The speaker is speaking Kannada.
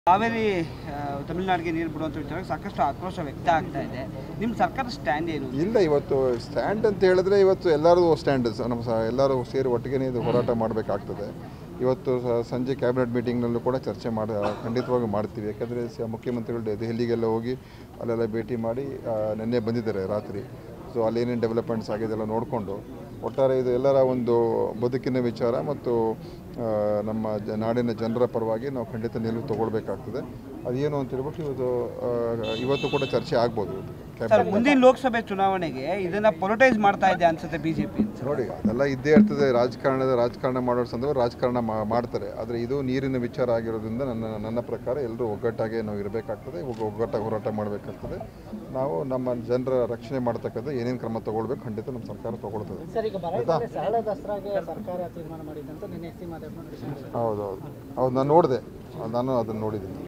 ಕಾವೇರಿ ಆ, ತಮಿಳುನಾಡಿಗೆ ನೀರು ಬಿಡುವಂಥ ವಿಚಾರಕ್ಕೆ ಸಾಕಷ್ಟು ಆಕ್ರೋಶ ವ್ಯಕ್ತ ಆಗ್ತಾ ಇದೆ ನಿಮ್ಮ ಸರ್ಕಾರದ ಸ್ಟ್ಯಾಂಡ್ ಏನು ಇಲ್ಲ ಇವತ್ತು ಸ್ಟ್ಯಾಂಡ್ ಅಂತ ಹೇಳಿದ್ರೆ ಇವತ್ತು ಎಲ್ಲರೂ ಸ್ಟ್ಯಾಂಡ್ ನಮ್ಮ ಸ ಎಲ್ಲರೂ ಸೇರಿ ಒಟ್ಟಿಗೆ ಇದು ಹೋರಾಟ ಮಾಡಬೇಕಾಗ್ತದೆ ಇವತ್ತು ಸ- ಸಂಜೆ ಕ್ಯಾಬಿನೆಟ್ ಮೀಟಿಂಗ್ನಲ್ಲೂ ಕೂಡ ಚರ್ಚೆ ಮಾಡಿ ಖಂಡಿತವಾಗಿ ಮಾಡ್ತೀವಿ ಯಾಕಂದರೆ ಸ ಮುಖ್ಯಮಂತ್ರಿಗಳು ಡೆ- ದೆಹಲಿಗೆಲ್ಲ ಹೋಗಿ ಅಲ್ಲೆಲ್ಲ ಭೇಟಿ ಮಾಡಿ ಆ, ನಿನ್ನೆ ಬಂದಿದ್ದಾರೆ ರಾತ್ರಿ ಸೊ ಅಲ್ಲೇನೇನು ಡೆವಲಪ್ಮೆಂಟ್ಸ್ ಆಗಿದೆ ಎಲ್ಲ ನೋಡಿಕೊಂಡು ಒಟ್ಟಾರೆ ಇದು ಎಲ್ಲರ ಒಂದು ಬದುಕಿನ ವಿಚಾರ ಮತ್ತು ಆ, ನಮ್ಮ ಜ ನಾಡಿನ ಜನರ ಪರವಾಗಿ ನಾವು ಖಂಡಿತ ನಿಲುವು ತಗೊಳ್ಬೇಕಾಗ್ತದೆ ಅದೇನು ಅಂತ ಹೇಳ್ಬಿಟ್ಟು ಇವತ್ತು ಆ, ಇವತ್ತು ಕೂಡ ಚರ್ಚೆ ಆಗ್ಬೋದು ಸರ್ ಕ್ಯಾಬಿನೆಟ್ ಮುಂದಿನ ಲೋಕಸಭೆ ಚುನಾವಣೆಗೆ ಇದನ್ನ ಪೊಲಿಟೈಸ್ ಮಾಡ್ತಾ ಇದೆ ಅನ್ಸುತ್ತೆ ಬಿಜೆಪಿ ನೋಡಿ ಅದೆಲ್ಲ ಇದ್ದೇ ಇರ್ತದೆ ರಾಜಕಾರಣದ ರಾಜಕಾರಣ ಮಾಡೋ ಸಂದರ್ಭ ರಾಜಕಾರಣ ಮಾ- ಮಾಡ್ತಾರೆ ಆದರೆ ಇದು ನೀರಿನ ವಿಚಾರ ಆಗಿರೋದ್ರಿಂದ ನನ್ನ ನನ್ನ ಪ್ರಕಾರ ಎಲ್ಲರೂ ಒಗ್ಗಟ್ಟಾಗಿ ನಾವು ಇರಬೇಕಾಗ್ತದೆ ಒಗ್ಗ- ಒಗ್ಗಟ್ಟಾಗಿ ಹೋರಾಟ ಮಾಡಬೇಕಾಗ್ತದೆ ನಾವು ನಮ್ಮ ಜನರ ರಕ್ಷಣೆ ಮಾಡ್ತಕ್ಕಂಥ ಏನೇನು ಕ್ರಮ ತಗೊಳ್ಬೇಕು ಖಂಡಿತ ನಮ್ಮ ಸರ್ಕಾರ ತಗೊಳ್ತದೆ ಸರ್ ಈಗ ಬರ ಸರಳ ದಸರಾಗೆ ಸರ್ಕಾರ ತೀರ್ಮಾನ ಮಾಡಿದಂತ ನಿನ್ನೆ ಎಸ್ ಸಿ ಮಾದೇವಪ್ಪ ನಡೆಸಿದ್ರು ಹೌದು ಹೌದು ಹೌದು ನಾನು ನೋಡಿದೆ ನಾನು ಅದನ್ನು ನೋಡಿದ್ದೀನಿ